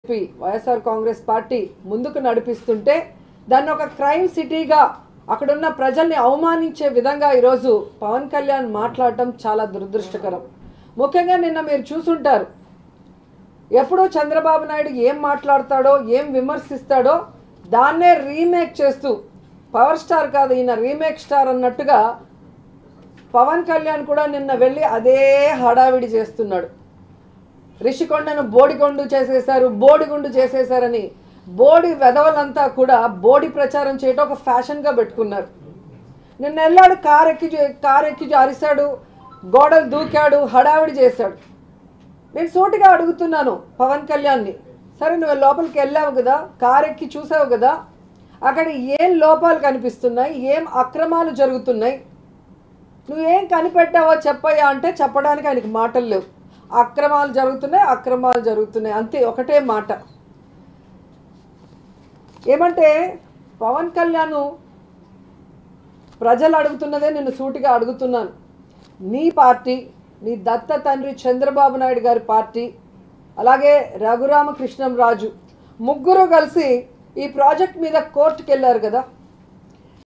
చెప్పి వైఎస్ఆర్ కాంగ్రెస్ పార్టీ ముందుకు నడిపిస్తుంటే దాన్ని ఒక క్రైమ్ సిటీగా అక్కడున్న ప్రజల్ని అవమానించే విధంగా ఈరోజు పవన్ కళ్యాణ్ మాట్లాడటం చాలా దురదృష్టకరం ముఖ్యంగా నిన్న మీరు చూసుంటారు ఎప్పుడూ చంద్రబాబు నాయుడు ఏం మాట్లాడతాడో ఏం విమర్శిస్తాడో దాన్నే రీమేక్ చేస్తూ పవర్ స్టార్ కాదు ఈయన రీమేక్ స్టార్ అన్నట్టుగా పవన్ కళ్యాణ్ కూడా నిన్న వెళ్ళి అదే హడావిడి చేస్తున్నాడు రిషికొండను బోడికొండు చేసేశారు బోడిగుండు చేసేశారని బోడి వెధవలంతా కూడా బోడి ప్రచారం చేయటం ఒక ఫ్యాషన్గా పెట్టుకున్నారు నిన్న వెళ్ళాడు కార్ ఎక్కి చే- కార్ ఎక్కి అరిశాడు గోడలు దూకాడు హడావిడి చేశాడు నేను సూటిగా అడుగుతున్నాను పవన్ కళ్యాణ్ని సరే నువ్వు లోపలికి వెళ్ళావు కదా కార్ ఎక్కి చూసావు కదా అక్కడ ఏం లోపాలు కనిపిస్తున్నాయి ఏం అక్రమాలు జరుగుతున్నాయి నువ్వేం కనిపెట్టావో చెప్పయ్యా అంటే చెప్పడానికి ఆయనకి మాటలు లేవు అక్రమాలు జరుగుతున్నాయి అక్రమాలు జరుగుతున్నాయి అంతే ఒకటే మాట ఏమంటే పవన్ కళ్యాణ్ ప్రజలు అడుగుతున్నదే నేను సూటిగా అడుగుతున్నాను నీ పార్టీ నీ దత్త తండ్రి చంద్రబాబు నాయుడు గారి పార్టీ అలాగే రఘురామకృష్ణం రాజు ముగ్గురు కలిసి ఈ ప్రాజెక్ట్ మీద కోర్టుకు వెళ్ళారు కదా